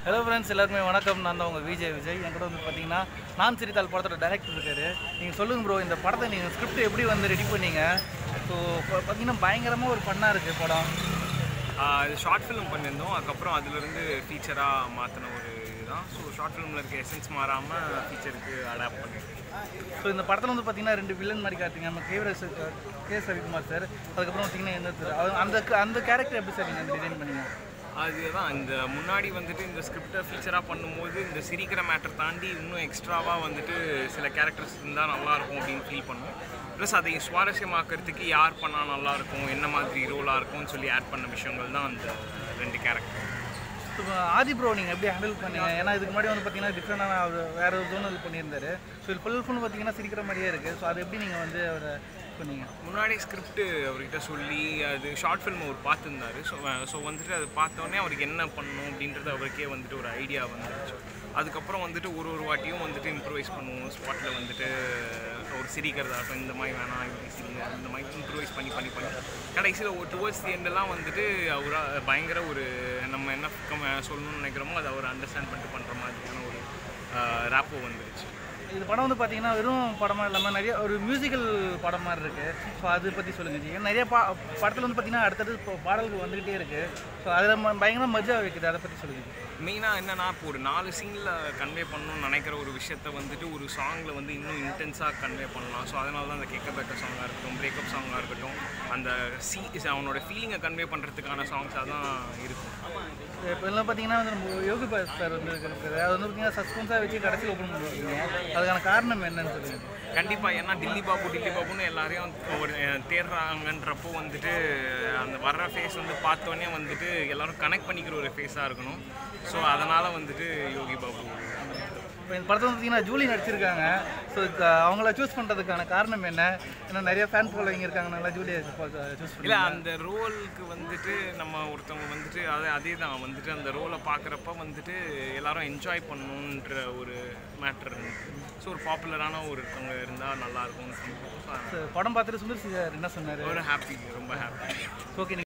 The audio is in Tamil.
ஹலோ ஃப்ரெண்ட்ஸ் எல்லாருக்குமே வணக்கம் நான் தான் உங்கள் விஜய் விஜய் என் கூட வந்து பார்த்தீங்கன்னா நான் சிரித்தால் படத்தோட டைரக்டர் இருக்காரு நீங்கள் சொல்லுங்கள் ப்ரோ இந்த படத்தை நீங்கள் ஸ்கிரிப்ட் எப்படி வந்து ரெடி பண்ணீங்க ஸோ பார்த்தீங்கன்னா பயங்கரமாக ஒரு ஃபன்னாக இருக்குது படம் ஆஹ் இது ஷார்ட் ஃபிலிம் பண்ணியிருந்தோம் அதுக்கப்புறம் அதுலேருந்து ஃபீச்சராக மாற்றின ஒரு இதுதான் ஸோ ஷார்ட் ஃபிலிமில் இருக்க எசன்ஸ் மாறாமல் ஃபீச்சருக்கு அடாப்ட் பண்ணியிருக்கேன் ஸோ இந்த படத்தில் வந்து பார்த்தீங்கன்னா ரெண்டு வில்லன் மாதிரி காட்டுங்க நம்ம கேவரஸ் கே ரவிக்குமார் சார் அதுக்கப்புறம் பார்த்தீங்கன்னா என்ன சார் அது அந்த அந்த கேரக்டர் எப்படி சார் நீங்கள் டிசைன் பண்ணீங்க அதுதான் இந்த முன்னாடி வந்துட்டு இந்த ஸ்கிரிப்டை ஃபீச்சராக பண்ணும்போது இந்த சிரிக்கிற மேட்டர் தாண்டி இன்னும் எக்ஸ்ட்ராவாக வந்துட்டு சில கேரக்டர்ஸ் இருந்தால் நல்லாயிருக்கும் அப்படின்னு ஃபீல் பண்ணோம் ப்ளஸ் அதை சுவாரஸ்யமாக்கிறதுக்கு யார் பண்ணால் நல்லாயிருக்கும் என்ன மாதிரி ரோலாக இருக்கும்னு சொல்லி ஆட் பண்ண விஷயங்கள் தான் அந்த ரெண்டு கேரக்டர் ஸோ ஆதி ப்ரோ நீங்கள் எப்படி ஹேண்டில் பண்ணீங்க ஏன்னா இதுக்கு முன்னாடி வந்து பார்த்தீங்கன்னா டிஃப்ரெண்டான அவர் வேறு ஒரு ஜோனல் பண்ணியிருந்தாரு ஸோ இது ஃபுல் ஃபுல் பார்த்தீங்கன்னா சிரிக்கிற மாதிரியே இருக்குது ஸோ அது எப்படி நீங்கள் வந்து அவரை பண்ணீங்க முன்னாடி ஸ்கிரிப்ட் அவர்கிட்ட சொல்லி அது ஷார்ட் ஃபிலிம் அவர் பார்த்துருந்தாரு ஸோ ஸோ வந்துட்டு அது பார்த்தோன்னே அவருக்கு என்ன பண்ணணும் அப்படின்றது அவருக்கே வந்துட்டு ஒரு ஐடியா வந்துருச்சு அதுக்கப்புறம் வந்துட்டு ஒரு ஒரு வாட்டியும் வந்துட்டு இம்ப்ரூவைஸ் பண்ணுவோம் ஸ்பாட்டில் வந்துட்டு ஒரு சிரிக்கிறதாகட்டும் இந்த மாதிரி வேணாம் இப்படி சிரிங்க இந்த மாதிரி இம்ப்ரூவைஸ் பண்ணி பண்ணி பண்ணி கடைசியில் ஒரு டுவர்ட்ஸ் தி எண்டெல்லாம் வந்துட்டு அவராக பயங்கர ஒரு நம்ம என்ன கம்- சொல்லணும்னு நினைக்கிறோமோ அதை அவர் அண்டர்ஸ்டாண்ட் பண்ணிட்டு பண்ணுற மாதிரியான ஒரு ரேப்போ வந்துருச்சு இது படம் வந்து பார்த்தீங்கன்னா வெறும் படமாக இல்லாமல் நிறைய ஒரு மியூசிக்கல் படம் மாதிரி இருக்குது ஸோ அதை பற்றி சொல்லுங்கள் ஜி ஏன்னா நிறைய பா படத்தில் வந்து பார்த்தீங்கன்னா அடுத்தடுத்து இப்போ பாடல்கள் வந்துக்கிட்டே இருக்குது ஸோ அதில் ம- பயங்கரமா மஜா வைக்குது அதை பற்றி சொல்லுங்கள் ஜி மெயினாக என்னன்னா இப்போ ஒரு நாலு சீனில் கன்வே பண்ணணும்னு நினைக்கிற ஒரு விஷயத்த வந்துட்டு ஒரு சாங்கில் வந்து இன்னும் இன்டென்ஸாக கன்வே பண்ணலாம் ஸோ அதனால தான் அந்த கேட்க பேக்க சாங்காக இருக்கட்டும் பிரேக்கப் சாங்காக இருக்கட்டும் அந்த சீ அவனோட ஃபீலிங்கை கன்வே பண்ணுறதுக்கான சாங்ஸாக தான் இருக்கும் இப்போ எல்லாம் பார்த்தீங்கன்னா வந்து நம்ம யோகி பாஸ் சார் வந்து இருக்குது அது வந்து பார்த்தீங்கன்னா சஸ்பென்ஸாக வச்சு கடைசியில் ஓப்பன் பண்ணிருக்கீங்க அதுக்கான காரணம் என்னன்னு சொல்லுங்கள் கண்டிப்பாக ஏன்னா டில்லி பாபு டில்லி பாபுன்னு எல்லாரையும் ஒரு அஹ், தேடுறாங்கன்றப்போ வந்துட்டு அந்த வர்ற ஃபேஸ் வந்து பார்த்தோன்னே வந்துட்டு எல்லாரும் கனெக்ட் பண்ணிக்கிற ஒரு ஃபேஸாக இருக்கணும் ஸோ அதனால் வந்துட்டு யோகி பாபு இப்போ இந்த படத்தில் பார்த்தீங்கன்னா ஜூலி நடிச்சிருக்காங்க ஸோ அவங்கள சூஸ் பண்ணுறதுக்கான காரணம் என்ன ஏன்னா நிறைய ஃபேன் ஃபாலோவிங் இருக்காங்கனால ஜூலியை சூஸ் இல்லை பண்ணி அந்த ரோலுக்கு வந்துட்டு நம்ம ஒருத்தவங்க வந்துட்டு அதே அதே தான் வந்துட்டு அந்த ரோலை பார்க்குறப்ப வந்துட்டு எல்லாரும் என்ஜாய் பண்ணணுன்ற ஒரு மேட்ரு இருந்துச்சு ஸோ ஒரு பாப்புலரான ஒருத்தவங்க இருந்தால் நல்லாயிருக்கும்னு சொல்லிட்டு படம் பார்த்துட்டு சுந்தர் சி சார் என்ன சொன்னார் ஒரு ஹாப்பி ரொம்ப ஹாப்பி ஓகே